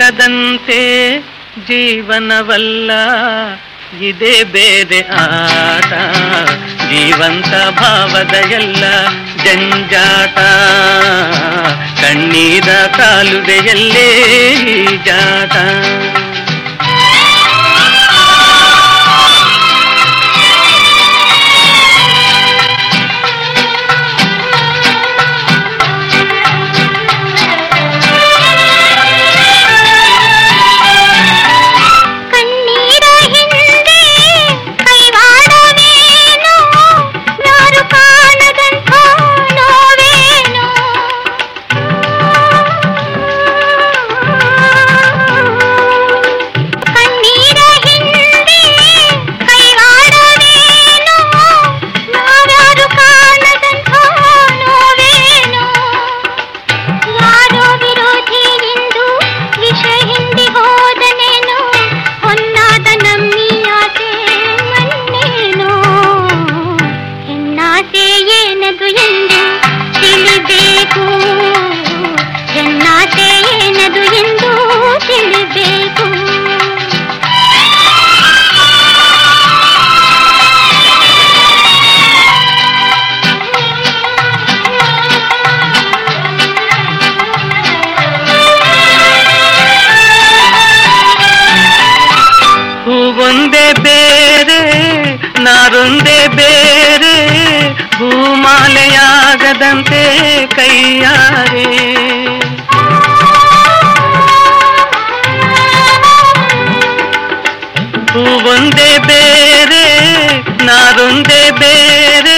ನಾಟಕದಂತೆ ಜೀವನವಲ್ಲ ಇದೇ ಬೇರೆ ಆಟ ಜೀವಂತ ಭಾವದ ಎಲ್ಲ ಜಂಜಾಟ ಕಣ್ಣೀರ ಕಾಲುವೆಯಲ್ಲೇ ಜಾಟ ಕಣ್ಣೀರ ಹಿಂದೆ ಕೈವಾಡವೇನು ಯಾರು ಕಾಣದಂಥ ನೋವೇನು ಕಣ್ಣೀರ ಹಿಂದೆ ಕೈವಾಡವೇನು ಯಾರು ಕಾಣದಂಥ ನೋವೇನು ಯಾರೋ ವಿರೋಧಿ ಎಂದು ವಿಷ ಹಿಂದಿ ಹೋದನೇನು ಹೊನ್ನಾದ ನಮ್ಮಿಯಾಸೆ ಮನ್ನೇನು ಹೆಣ್ಣಾಸೆ ಏನದು ಎಂದು ತಿಳಿಬೇಕು ಹೆಣ್ಣಾಸೆ ಏನದು ಎಂದು ತಿಳಿಬೇಕು ಹೂವೊಂದೇ ಬೇರೆ ನಾರೊಂದೇ ಬೇರೆ ಹೂಮಾಲೆಯಾಗದಂತೆ ಕೈಯಾರೆ ಹೂವೊಂದೇ ಬೇರೆ ನಾರೊಂದೇ ಬೇರೆ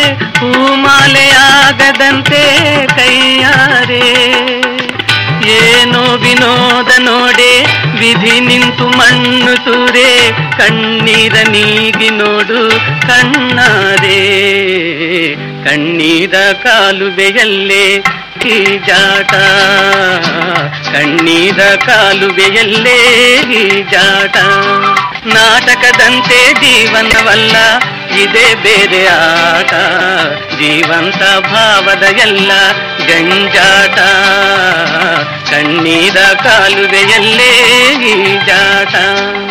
ಹೂಮಾಲೆಯಾಗದಂತೆ ಕೈಯಾರೆ ಏನೋ ವಿನೋದ ನೋಡೆ ವಿಧಿ ನಿಂತು ಮಣ್ಣು ತೂರೆ ಕಣ್ಣೀರ ನೀಗಿ ನೋಡು ಕಣ್ಣಾರೆ ಕಣ್ಣೀರ ಕಾಲುವೆಯಲ್ಲೇ ಜಾಟ ಕಣ್ಣೀರ ಕಾಲುವೆಯಲ್ಲೇ ಜಾಟ ನಾಟಕದಂತೆ ಜೀವನವಲ್ಲ ಇದೇ ಬೇರೆ ಆಟ ಜೀವಂತ ಭಾವದ ಎಲ್ಲ ಗಂಜಾಟ ಕಣ್ಣೀರ ಕಾಲುವೆಯಲ್ಲೇ ಜಾಟ